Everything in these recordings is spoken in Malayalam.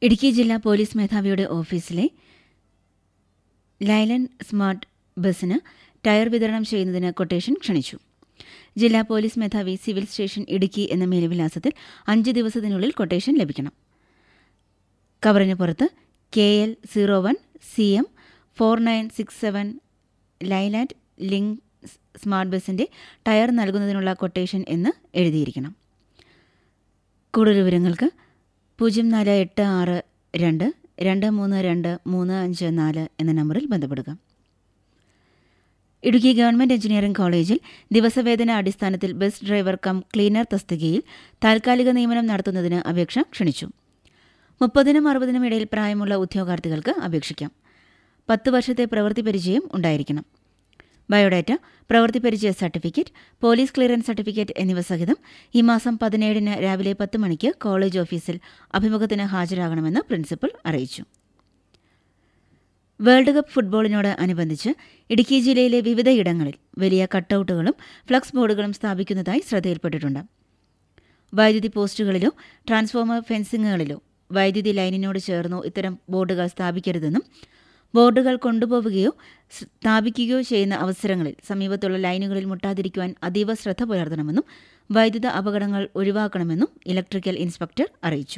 ഇടുക്കി ജില്ലാ പോലീസ് മേധാവിയുടെ ഓഫീസിലെ ലൈലൻ സ്മാർട്ട് ബസ്സിന് ടയർ വിതരണം ചെയ്യുന്നതിന് കൊട്ടേഷൻ ക്ഷണിച്ചു ജില്ലാ പോലീസ് മേധാവി സിവിൽ സ്റ്റേഷൻ ഇടുക്കി എന്ന മേൽവിലാസത്തിൽ അഞ്ച് ദിവസത്തിനുള്ളിൽ കൊട്ടേഷൻ ലഭിക്കണം കവറിന് പുറത്ത് K L zero one C M four nine six seven Leyland link smart ബസിന്റെ ടയർ നൽകുന്നതിനുള്ള കൊട്ടേഷൻ എന്ന് എഴുതിയിരിക്കണം കൂടുതൽ വിവരങ്ങൾക്ക് പൂജ്യം നാല് എട്ട് ആറ് രണ്ട് രണ്ട് മൂന്ന് രണ്ട് മൂന്ന് അഞ്ച് നാല് എന്ന നമ്പറിൽ ബന്ധപ്പെടുക ഇടുക്കി ഗവൺമെന്റ് എഞ്ചിനീയറിംഗ് കോളേജിൽ ദിവസവേതന അടിസ്ഥാനത്തിൽ ബസ് ഡ്രൈവർ കം ക്ലീനർ തസ്തികയിൽ താൽക്കാലിക നിയമനം നടത്തുന്നതിന് അപേക്ഷ ക്ഷണിച്ചു മുപ്പതിനും അറുപതിനും ഇടയിൽ പ്രായമുള്ള ഉദ്യോഗാർത്ഥികൾക്ക് അപേക്ഷിക്കാം പത്ത് വർഷത്തെ പ്രവൃത്തി പരിചയം ഉണ്ടായിരിക്കണം ബയോഡാറ്റ പ്രവൃത്തി പരിചയ സർട്ടിഫിക്കറ്റ് പോലീസ് ക്ലിയറൻസ് സർട്ടിഫിക്കറ്റ് എന്നിവ സഹിതം ഈ മാസം പതിനേഴിന് രാവിലെ പത്ത് മണിക്ക് കോളേജ് ഓഫീസിൽ അഭിമുഖത്തിന് ഹാജരാകണമെന്ന് പ്രിൻസിപ്പൽ അറിയിച്ചു വേൾഡ് കപ്പ് ഫുട്ബോളിനോട് അനുബന്ധിച്ച് ഇടുക്കി ജില്ലയിലെ വിവിധയിടങ്ങളിൽ വലിയ കട്ടൌട്ടുകളും ഫ്ലക്സ് ബോർഡുകളും സ്ഥാപിക്കുന്നതായി ശ്രദ്ധയിൽപ്പെട്ടിട്ടുണ്ട് വൈദ്യുതി പോസ്റ്റുകളിലോ ട്രാൻസ്ഫോമർ ഫെൻസിങ്ങുകളിലോ വൈദ്യുതി ലൈനിനോട് ചേർന്നോ ഇത്തരം ബോർഡുകൾ സ്ഥാപിക്കരുതെന്നും ബോർഡുകൾ കൊണ്ടുപോവുകയോ സ്ഥാപിക്കുകയോ ചെയ്യുന്ന അവസരങ്ങളിൽ സമീപത്തുള്ള ലൈനുകളിൽ മുട്ടാതിരിക്കുവാൻ അതീവ ശ്രദ്ധ പുലർത്തണമെന്നും വൈദ്യുത അപകടങ്ങൾ ഒഴിവാക്കണമെന്നും ഇലക്ട്രിക്കൽ ഇൻസ്പെക്ടർ അറിയിച്ചു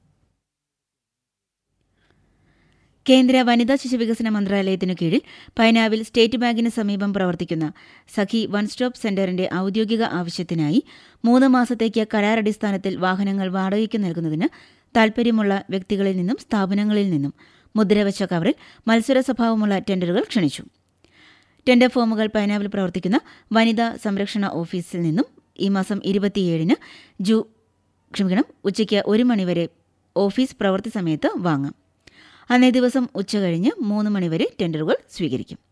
കേന്ദ്ര വനിതാ ശിശുവികസന മന്ത്രാലയത്തിനു കീഴിൽ പൈനാവിൽ സ്റ്റേറ്റ് ബാങ്കിന് സമീപം പ്രവർത്തിക്കുന്ന സഖി വൺ സ്റ്റോപ്പ് സെന്ററിന്റെ ഔദ്യോഗിക ആവശ്യത്തിനായി മൂന്ന് മാസത്തേക്ക് കരാറടിസ്ഥാനത്തിൽ വാഹനങ്ങൾ വാടകയ്ക്ക് നൽകുന്നതിന് താൽപര്യമുള്ള വ്യക്തികളിൽ നിന്നും സ്ഥാപനങ്ങളിൽ നിന്നും മുദ്രവച്ച കവറിൽ മത്സര സ്വഭാവമുള്ള ടെൻഡറുകൾ ക്ഷണിച്ചു ടെൻഡർ ഫോമുകൾ പൈനാവിൽ പ്രവർത്തിക്കുന്ന വനിതാ സംരക്ഷണ ഓഫീസിൽ നിന്നും ഈ മാസം ഇരുപത്തിയേഴിന് ജൂ ക്ഷമിക്കണം ഉച്ചയ്ക്ക് ഒരു മണിവരെ ഓഫീസ് പ്രവൃത്തി സമയത്ത് വാങ്ങാം അന്നേ ദിവസം ഉച്ചകഴിഞ്ഞ് മൂന്ന് മണിവരെ ടെൻഡറുകൾ സ്വീകരിക്കും